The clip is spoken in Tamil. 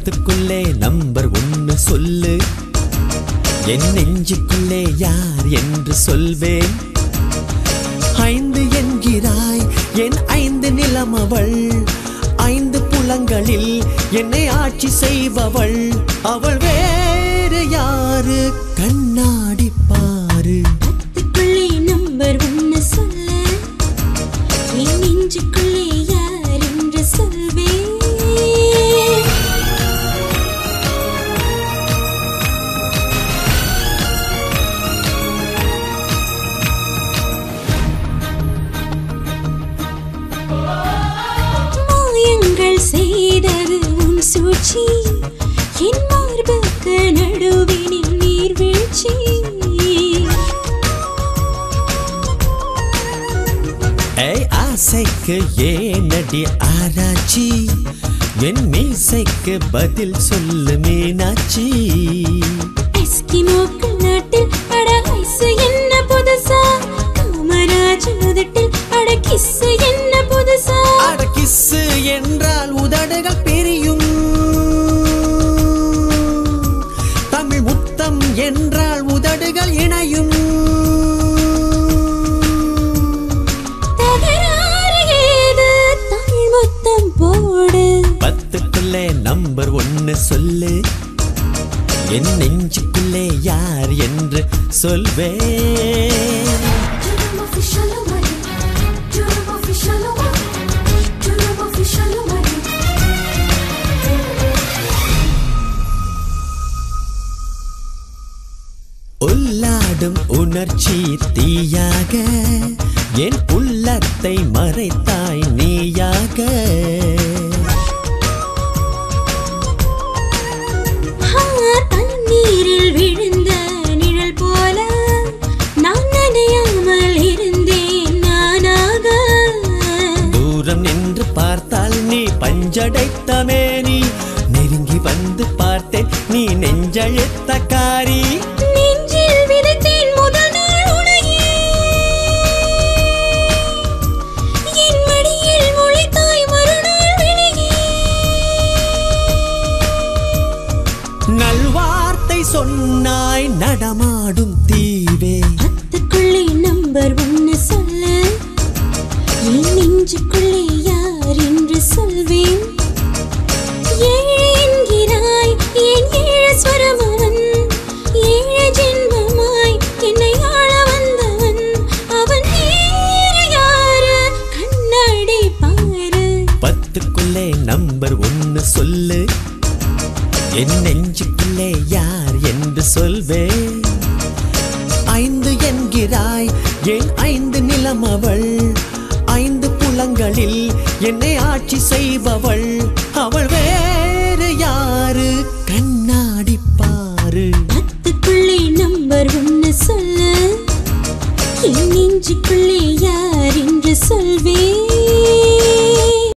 பத்துக்குள்ளே நம்பர் ஒன்னு சொல்லு என் நெஞ்சுக்குள்ளே யார் என்று சொல்வேன் ஐந்து என்கிறாய் என் ஐந்து நிலமவள் ஐந்து புலங்களில் என்னை ஆட்சி செய்பவள் அவள் வேறு யாரு கண்ணாடி பாரு பத்துக்குள்ளே நம்பர் ஒன்னு சொல்ல என் நெஞ்சுக்குள்ளே யார் என்று சொல்வேன் மாயங்கள் செய்தது உன் சூழ்ச்சி என் மார்புக்கு நடுவினில் நீர்வீழ்ச்சி ஏய் ஆசைக்கு ஏனடி ஆராய்ச்சி என் மீசைக்கு பதில் சொல்லு மீனாட்சி எஸ்கிமோக்கள் நாட்டில் அட ஐசு என்ன புதுசா காமராஜ் முதட்டில் அட கிஸ்ஸு என்ன புதுசா அட கிஸ்ஸு என்றால் உதடுகள் பிரியும் தமிழ் முத்தம் என்றால் உதடுகள் இணையும் தகராறு ஏது தமிழ் முத்தம் போடு பத்துக்குள்ளே நம்பர் ஒன்னு சொல்லு என் நெஞ்சுக்குள்ளே யார் என்று சொல்வேன் உள்ளாடும் உணர்ச்சி தீயாக என் உள்ளத்தை மறைத்தாய் நீயாக ஆ, தண்ணீரில் விழுந்த நிழல் போல நான் நனையாமல் இருந்தேன் நானாக தூரம் நின்று பார்த்தால் நீ பஞ்சடைத்த மேனி நெருங்கி வந்து பார்த்தேன் நீ நெஞ்சழுத்த காரி நெஞ்சில் விதைத்தேன் முதல் நாள் உனையே என் மடியில் முளைத்தாய் மறுநாள் வினையே நல்வார்த்தை சொன்னாய் நடமாடும் தீவே பத்துக்குள்ளே நம்பர் ஒன்னு சொல்ல என் நெஞ்சுக்குள்ளே யார் என்று சொல்வேன் ஏழு என்கிறாய் என் ஏழு ஸ்வரம் அவன் ஏழு ஜென்மமாய் என்னை ஆள வந்தவன் அவன் வேறு யாரு கண்ணாடி பாரு பத்துக்குள்ளே நம்பர் ஒன்னு சொல்லு என் நெஞ்சுக்குள்ளே யார் என்று சொல்வேன் ஐந்து என்கிறாய் என் ஐந்து நிலம் அவள் ஐந்து புலங்களில் என்னை ஆட்சி செய்பவள் அவள் வேறு யாரு கண்ணாடி பாரு பத்துக்குள்ளே நம்பர் ஒன்னு சொல்ல என் நெஞ்சுக்குள்ளே யார்